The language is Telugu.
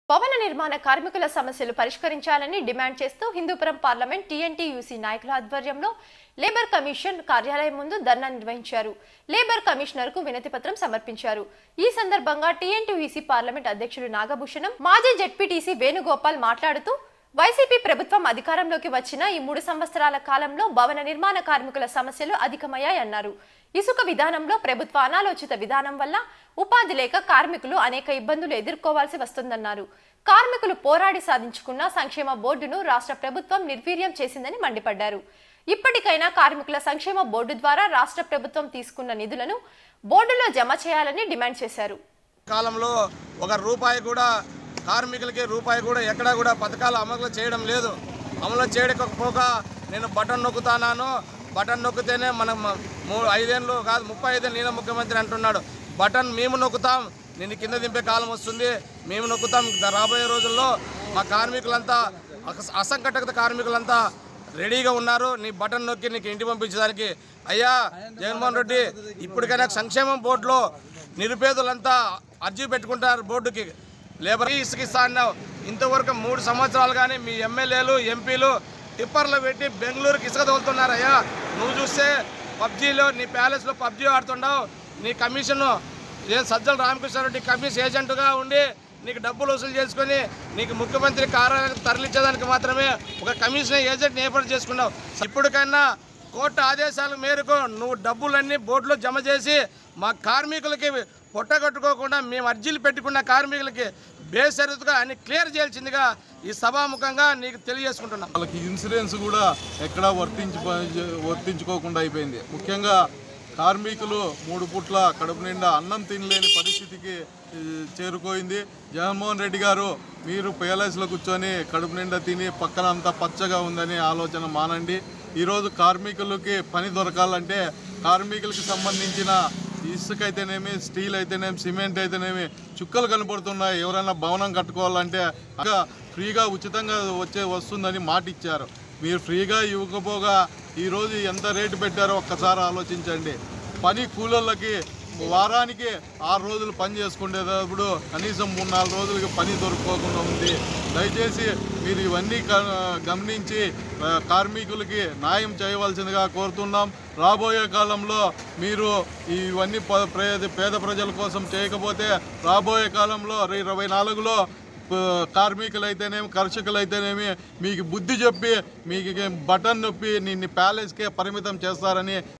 భవన నిర్మాణ కార్మికుల సమస్యలు పరిష్కరించాలని డిమాండ్ చేస్తూ హిందూపురం పార్లమెంట్ టీఎన్టీయూసీ నాయకుల ఆధ్వర్యంలో లేబర్ కమిషన్ కార్యాలయం ముందు ధర్నా నిర్వహించారు లేబర్ కమిషనర్ కు వినతి పత్రం సమర్పించారు ఈ సందర్భంగా టీఎన్టీయూసీ పార్లమెంట్ అధ్యక్షుడు నాగభూషణం మాజీ జెడ్పీటీసీ వేణుగోపాల్ మాట్లాడుతూ వైసీపీ ప్రభుత్వం అధికారంలోకి వచ్చిన ఈ మూడు సంవత్సరాల కాలంలో భవన నిర్మాణ కార్మికుల సమస్యలు అధికమయ్యాయన్నారు ఇసుక విధానంలో ప్రభుత్వ అనాలోచిత విధానం వల్ల ఉపాధి లేక కార్మికులు అనేక ఇబ్బందులు ఎదుర్కోవాల్సి వస్తుందన్నారు కార్మికులు పోరాడి సాధించుకున్న సంక్షేమ బోర్డును రాష్ట్ర ప్రభుత్వం నిర్వీర్యం చేసిందని మండిపడ్డారు ఇప్పటికైనా కార్మికుల సంక్షేమ బోర్డు ద్వారా రాష్ట్ర ప్రభుత్వం తీసుకున్న నిధులను బోర్డులో జమ చేయాలని డిమాండ్ చేశారు కాలంలో ఒక రూపాయి కూడా కార్మికులకి రూపాయి కూడా ఎక్కడా కూడా పథకాలు అమలు చేయడం లేదు అమలు చేయకపోగా నేను బటన్ నొక్కుతానాను బటన్ నొక్కితేనే మనం మూడు ఐదేళ్ళు కాదు ముప్పై ఐదేళ్ళు నేనే ముఖ్యమంత్రి అంటున్నాడు బటన్ మేము నొక్కుతాం నేను కింద దింపే కాలం వస్తుంది మేము నొక్కుతాం ద- రాబోయే రోజుల్లో మా కార్మికులంతా అస- అసంఘటిత కార్మికులంతా రెడీగా ఉన్నారు నీ బటన్ నొక్కి నీకు ఇంటి పంపించడానికి అయ్యా జగన్మోహన్ రెడ్డి ఇప్పటికైనా సంక్షేమం బోర్డులో నిరుపేదలంతా అర్జీ పెట్టుకుంటారు బోర్డుకి లేబర్ ఇసుక ఇస్తా అన్నావు ఇంతవరకు మూడు సంవత్సరాలు కానీ మీ ఎమ్మెల్యేలు ఎంపీలు టిప్పర్లు పెట్టి బెంగళూరుకి ఇసుక తోలుతున్నారయ్యా నువ్వు చూస్తే పబ్జీలో నీ ప్యాలెస్లో పబ్జీ ఆడుతున్నావు నీ కమిషన్ ఏం సజ్జల రామకృష్ణారెడ్డి కమిషన్ ఏజెంట్గా ఉండి నీకు డబ్బులు వసూలు చేసుకొని నీకు ముఖ్యమంత్రి కార్యాలయానికి తరలించడానికి మాత్రమే ఒక కమిషన్ ఏజెంట్ని ఏర్పాటు చేసుకున్నావు ఇప్పటికైనా కోర్టు ఆదేశాల మేరకు నువ్వు డబ్బులన్నీ బోర్డులో జమ చేసి మా కార్మికులకి పొట్టగొట్టుకోకుండా మేము అర్జీలు పెట్టుకున్న కార్మికులకి బేసరితుగా అన్ని క్లియర్ చేయాల్సిందిగా ఈ సభాముఖంగా నీకు తెలియజేసుకుంటున్నాం వాళ్ళకి ఇన్సూరెన్స్ కూడా ఎక్కడా వర్తించి వర్తించుకోకుండా అయిపోయింది ముఖ్యంగా కార్మికులు మూడు పుట్ల కడుపు నిండా అన్నం తినలేని పరిస్థితికి ఈ, చేరుకోయింది జగన్మోహన్ రెడ్డి గారు మీరు పిఎల్ఎస్లో కూర్చొని కడుపు నిండా తిని పక్కన అంతా పచ్చగా ఉందని ఆలోచన మానండి ఈరోజు కార్మికులకి పని దొరకాలంటే కార్మికులకి సంబంధించిన ఇసుక అయితేనేమి స్టీల్ అయితేనేమి సిమెంట్ అయితేనేమి చుక్కలు కనపడుతున్నాయి ఎవరైనా భవనం కట్టుకోవాలంటే ఇంకా ఫ్రీగా ఉచితంగా వచ్చే వస్తుందని మాట ఇచ్చారు మీరు ఫ్రీగా ఇవ్వకపోగా ఈరోజు ఎంత రేటు పెట్టారో ఒక్కసారి ఆలోచించండి పని కూలీలకి వారానికి ఆరు రోజులు పని చేసుకునేటప్పుడు కనీసం మూడు నాలుగు రోజులకి పని దొరుకుకోకుండా ఉంది దయచేసి మీరు ఇవన్నీ క- గమనించి ఆ, కార్మికులకి న్యాయం చేయవలసిందిగా కోరుతున్నాం రాబోయే కాలంలో మీరు ఇవన్నీ ప- ప్రే- పేద ప్రజల కోసం చేయకపోతే రాబోయే కాలంలో ఇరవై నాలుగులో ప- కార్మికులైతేనేమి కర్షకులైతేనేమి మీకు బుద్ధి చెప్పి మీకు బటన్ నొప్పి నిన్ను ప్యాలెస్కే పరిమితం చేస్తారని